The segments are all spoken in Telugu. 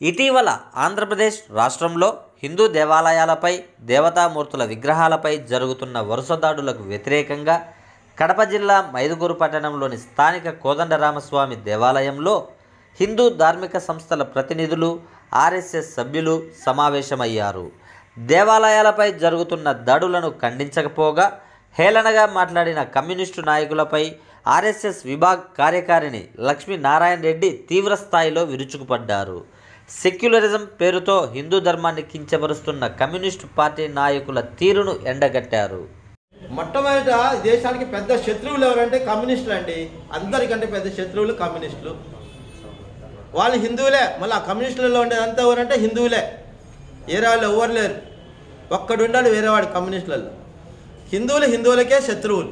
ఇటీవల ఆంధ్రప్రదేశ్ రాష్ట్రంలో హిందూ దేవాలయాలపై దేవతామూర్తుల విగ్రహాలపై జరుగుతున్న వరుస దాడులకు వ్యతిరేకంగా కడప జిల్లా మైదుగూరు పట్టణంలోని స్థానిక కోదండరామస్వామి దేవాలయంలో హిందూ ధార్మిక సంస్థల ప్రతినిధులు ఆర్ఎస్ఎస్ సభ్యులు సమావేశమయ్యారు దేవాలయాలపై జరుగుతున్న దాడులను ఖండించకపోగా హేళనగా మాట్లాడిన కమ్యూనిస్టు నాయకులపై ఆర్ఎస్ఎస్ విభాగ్ కార్యకారిణి లక్ష్మీనారాయణ రెడ్డి తీవ్రస్థాయిలో విరుచుకుపడ్డారు సెక్యులరిజం పేరుతో హిందూ ధర్మాన్ని కించపరుస్తున్న కమ్యూనిస్టు పార్టీ నాయకుల తీరును ఎండగట్టారు మొట్టమొదట దేశానికి పెద్ద శత్రువులు ఎవరంటే కమ్యూనిస్టులు అండి అందరికంటే పెద్ద శత్రువులు కమ్యూనిస్టులు వాళ్ళు హిందువులే మళ్ళీ ఆ కమ్యూనిస్టులలో ఉండేదంతా ఎవరంటే హిందువులే వేరే వాళ్ళు ఎవరు లేరు ఒక్కడు ఉండాలి వేరేవాడు కమ్యూనిస్టులలో హిందువులు హిందువులకే శత్రువులు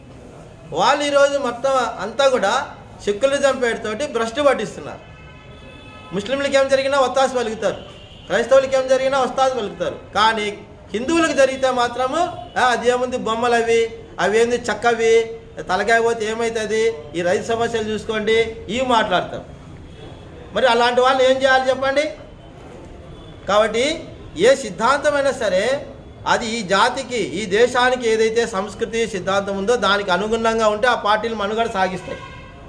వాళ్ళు ఈరోజు మొత్తం అంతా కూడా సెక్యులరిజం పేరుతోటి భ్రష్టు పట్టిస్తున్నారు ముస్లింలకి ఏం జరిగినా ఒత్తాసు పలుకుతారు క్రైస్తవులకి ఏం జరిగినా వస్తాసు పలుకుతారు కానీ హిందువులకు జరిగితే మాత్రము "ఆ, అదేముంది బొమ్మలు అవి అవి ఏంది చక్కవి తలకాయ పోతే ఏమవుతుంది ఈ రైతు సమస్యలు చూసుకోండి ఇవి మాట్లాడతారు మరి అలాంటి వాళ్ళు ఏం చేయాలి చెప్పండి కాబట్టి ఏ సిద్ధాంతమైనా సరే అది ఈ జాతికి ఈ దేశానికి ఏదైతే సంస్కృతి సిద్ధాంతం ఉందో దానికి అనుగుణంగా ఉంటే ఆ పార్టీలు మనుగడ సాగిస్తాయి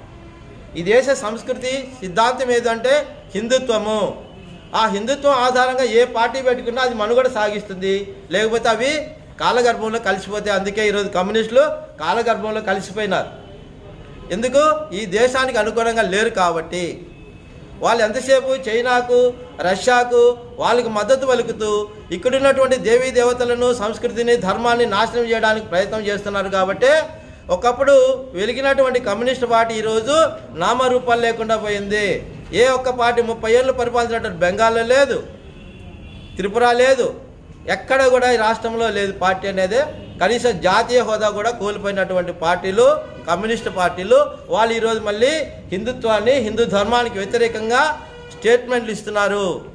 ఈ దేశ సంస్కృతి సిద్ధాంతం ఏదంటే హిందుత్వము ఆ హిందుత్వం ఆధారంగా ఏ పార్టీ పెట్టుకున్నా అది మనుగడ సాగిస్తుంది లేకపోతే అవి కాలగర్భంలో కలిసిపోతాయి అందుకే ఈరోజు కమ్యూనిస్టులు కాలగర్భంలో కలిసిపోయినారు ఎందుకు ఈ దేశానికి అనుగుణంగా లేరు కాబట్టి వాళ్ళు ఎంతసేపు చైనాకు రష్యాకు వాళ్ళకి మద్దతు పలుకుతూ ఇక్కడున్నటువంటి దేవీ దేవతలను సంస్కృతిని ధర్మాన్ని నాశనం చేయడానికి ప్రయత్నం చేస్తున్నారు కాబట్టి ఒకప్పుడు వెలిగినటువంటి కమ్యూనిస్ట్ పార్టీ ఈరోజు నామరూపాలు లేకుండా పోయింది ఏ ఒక్క పార్టీ ముప్పై ఏళ్ళు పరిపాలించినటువంటి బెంగాల్లో లేదు త్రిపుర లేదు ఎక్కడ కూడా ఈ రాష్ట్రంలో లేదు పార్టీ అనేది కనీసం జాతీయ హోదా కూడా కోల్పోయినటువంటి పార్టీలు కమ్యూనిస్ట్ పార్టీలు వాళ్ళు ఈరోజు మళ్ళీ హిందుత్వాన్ని హిందూ ధర్మానికి వ్యతిరేకంగా స్టేట్మెంట్లు ఇస్తున్నారు